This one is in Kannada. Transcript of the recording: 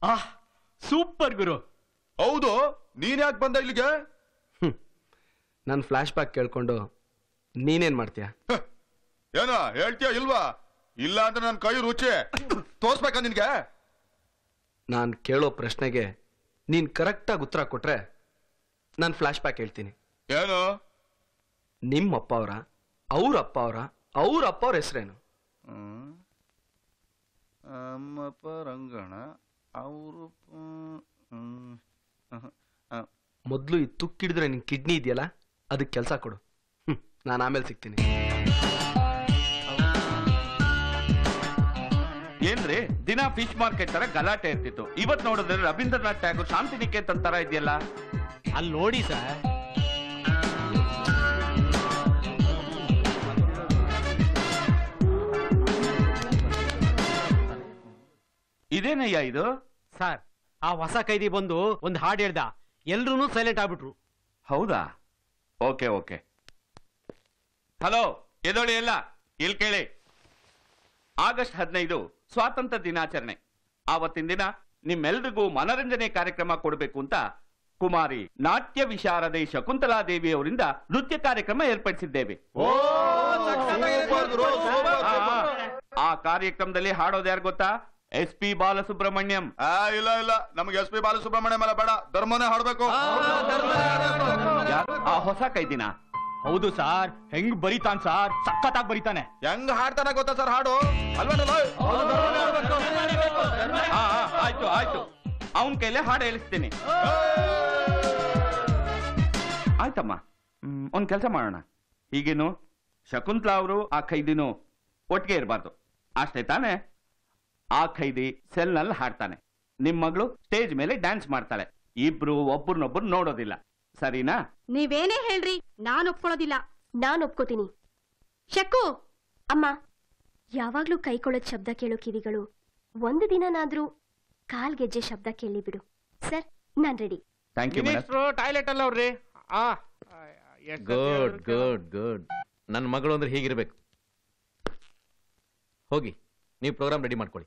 ಆಹ್ ಸೂಪರ್ ಗುರು ಹೌದು ನೀನ್ ಯಾಕೆ ಬಂದ ಇಲ್ಲಿಗೆ ನನ್ನ ಫ್ಲಾಶ್ ಬ್ಯಾಕ್ ಕೇಳ್ಕೊಂಡು ನೀನೇನ್ ಮಾಡ್ತೀಯ ಹ, ಏನ ಹೇಳ್ತೀಯ ಇಲ್ವಾ ಇಲ್ಲ ಅಂದ್ರೆ ನನ್ ಕೈ ರುಚಿ ತೋರ್ಸ್ಬೇಕಾ ನಿನ್ಗೆ ನಾನು ಕೇಳೋ ಪ್ರಶ್ನೆಗೆ ನೀನ್ ಕರೆಕ್ಟಾಗಿ ಉತ್ತರ ಕೊಟ್ರೆ ನಾನು ಫ್ಲಾಶ್ ಬ್ಯಾಕ್ ಹೇಳ್ತೀನಿ ಏನು ನಿಮ್ಮ ಅಪ್ಪ ಅವರ ಅವ್ರ ಅಪ್ಪ ಅವರ ಅವ್ರ ಅಪ್ಪ ಅವ್ರ ಹೆಸರೇನು ಅಮ್ಮಪ್ಪ ರಂಗಣ ಅವರು ಮೊದಲು ಈ ತುಕ್ಕಿಡಿದ್ರೆ ನಿನ್ ಕಿಡ್ನಿ ಇದೆಯಲ್ಲ ಅದಕ್ಕೆ ಕೆಲಸ ಕೊಡು ಹ್ಮ್ ನಾನು ಆಮೇಲೆ ಸಿಗ್ತೀನಿ ಏನ್ರಿ ದಿನ ಫಿಶ್ ಮಾರ್ಕೆಟ್ ತರ ಗಲಾಟೆ ಇರ್ತಿತ್ತು ಇವತ್ ನೋಡಿದ್ರೆ ರವೀಂದ್ರನಾಥ್ ಟ್ಯಾಗೂರ್ ಶಾಂತಿ ನಿಕೇತನ್ ತರ ಇದೆಯಲ್ಲ ಅಲ್ಲಿ ನೋಡಿ ಸರ್ ಇದೇನಯ್ಯ ಇದು ಸರ್ ಆ ಹೊಸ ಕೈದಿ ಬಂದು ಒಂದು ಹಾಡು ಹೇಳ್ದ ಎಲ್ರೂ ಸೈಲೆಂಟ್ ಆಗ್ಬಿಟ್ರು ಹೌದಾ ಓಕೆ ಓಕೆ ಹಲೋ ಎದೋಳಿ ಎಲ್ಲ ಇಲ್ಲಿ ಕೇಳಿ ಆಗಸ್ಟ್ ಹದಿನೈದು ಸ್ವಾತಂತ್ರ್ಯ ದಿನಾಚರಣೆ ಆವತ್ತಿನ ದಿನ ನಿಮ್ಮೆಲ್ರಿಗೂ ಮನರಂಜನೆ ಕಾರ್ಯಕ್ರಮ ಕೊಡಬೇಕು ಅಂತ ಕುಮಾರಿ ನಾಟ್ಯ ವಿಶಾರದೆ ಶಕುಂತಲಾ ದೇವಿ ಅವರಿಂದ ನೃತ್ಯ ಕಾರ್ಯಕ್ರಮ ಏರ್ಪಡಿಸಿದ್ದೇವೆ ಸೂಪರ್ ಗುರು, ಸೂಪರ್, ಆ, ಸೂಪರ್. ಆ ಕಾರ್ಯಕ್ರಮದಲ್ಲಿ ಹಾಡೋದು ಯಾರು ಗೊತ್ತಾ ಎಸ್ ಪಿ ಬಾಲಸುಬ್ರಹ್ಮಣ್ಯಂ ಆ ಇಲ್ಲ ಇಲ್ಲ ನಮ್ಗೆ ಎಸ್ ಪಿ ಬಾಲಸುಬ್ರಹ್ಮಣ್ಯ ಮೇಲೆ ಬೇಡ ಧರ್ಮನೇ ಹಾಡ್ಬೇಕು ಯಾರು? ಆ ಹೊಸ ಕೈದಿನ ಹೌದು ಸಾರ್ ಹೆಂಗ್ ಬರೀತಾನ್ ಸಾರ್ ಸಖತ್ತಾಗಿ ಬರೀತಾನೆ ಹೆಂಗ್ ಹಾಡ್ತಾನ ಗೊತ್ತಾ ಸರ್ ಹಾಡು ಅಲ್ವೇನಲ್ಲ ಆ, ಆ, ಆಯ್ತು ಆಯ್ತು ಅವನ್ ಕೈಲೇ ಹಾಡು ಹೇಳಿಸ್ತೀನಿ ಆಯ್ತಮ್ಮ ಹ್ಮ್, ಒಂದ್ ಕೆಲಸ ಮಾಡೋಣ ಹೀಗೇನು ಶಕುಂತ್ಲಾ ಅವರು ಆ ಖೈದಿನು ಒಟ್ಟಿಗೆ ಇರಬಾರ್ದು ಅಷ್ಟೇ ತಾನೇ ಆ ಖೈದಿ ಸೆಲ್ನಲ್ಲಿ ಹಾಡ್ತಾನೆ ನಿಮ್ ಮಗಳು ಸ್ಟೇಜ್ ಮೇಲೆ ಡ್ಯಾನ್ಸ್ ಮಾಡ್ತಾಳೆ ಇಬ್ರು ಒಬ್ಬರನ್ನೊಬ್ರು ನೋಡೋದಿಲ್ಲ ಸರಿನಾ ನೀವೇನೇ ಹೇಳ್ರಿ ನಾನ್ ಒಪ್ಕೊಳ್ಳೋದಿಲ್ಲ ನಾನ್ ಒಪ್ಕೋತೀನಿ ಶಕ್ಕು ಅಮ್ಮ ಯಾವಾಗ್ಲೂ ಕೈಕೊಳ್ಳೋದ್ ಶಬ್ದ ಕೇಳೋ ಕಿವಿಗಳು ಒಂದು ದಿನನಾದ್ರೂ ಕಾಲ್ಗೆಜ್ಜೆ ಶಬ್ದ ಕೇಳಿ ಬಿಡು ಸರ್ ನಾನ್ ready thank you madam toilet ಅಲ್ಲ ಅವ್ರಿ ಆ ಗುಡ್ ಗುಡ್ ಗುಡ್ ನನ್ನ ಮಗಳು ಅಂದ್ರೆ ಹೀಗಿರ್ಬೇಕು ಹೋಗಿ ನೀವು ಪ್ರೋಗ್ರಾಮ್ ರೆಡಿ ಮಾಡ್ಕೊಳ್ಳಿ